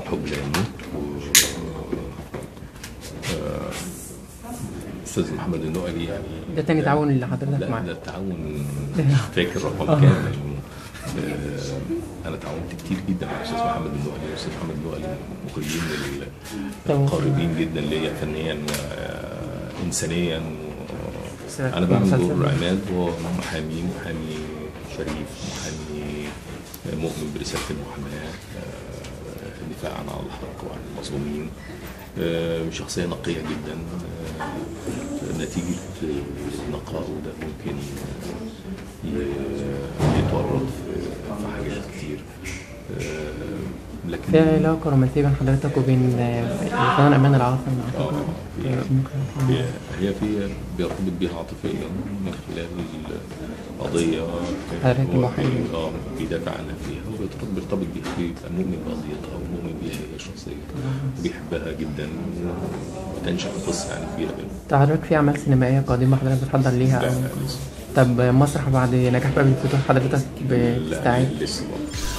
حب لا يموت و آه، استاذ محمد النقلي يعني ده تاني تعاون اللي حضرتك لا معاه ده التعاون مش فاكر رقم كام لأنه، آه، انا تعاونت كتير جدا مع الاستاذ محمد النقلي الاستاذ محمد النقلي من المخرجين ال- طبعاً. القريبين جدا ليا فنيا وانسانيا سمعت انا بعمل مسلسل. دور عماد هو محامي محامي شريف محامي مؤمن برساله المحاماه آه، دفاعا عن الحق وعن المظلومين آه، شخصيه نقيه جدا آه، نتيجه آه، نقائه ده ممكن آه، ي- يتورط في في حاجات كتير آه، لكن في علاقة رومانسية بين حضرتك وبين آه، الفنان أمان العاصم أعتقد آه، آه، ممكن هي هي في بيرتبط بيها عاطفيا من خلال القضية حضرتك هو محامي. بي- اه بيدافع عنها فيها وبيرتبط بيرتبط بيها بيبقى مؤمن بقضيتها ومؤمن بيها هي الشخصية وبيحبها جدا وتنشأ قصة يعني كبيرة بينهم طب حضرتك في أعمال سينمائية قادمة حضرتك بتحضر ليها لا أو لا لسه طب مسرح بعد نجاح باب الفتوح حضرتك لا بتستعد لسه برضه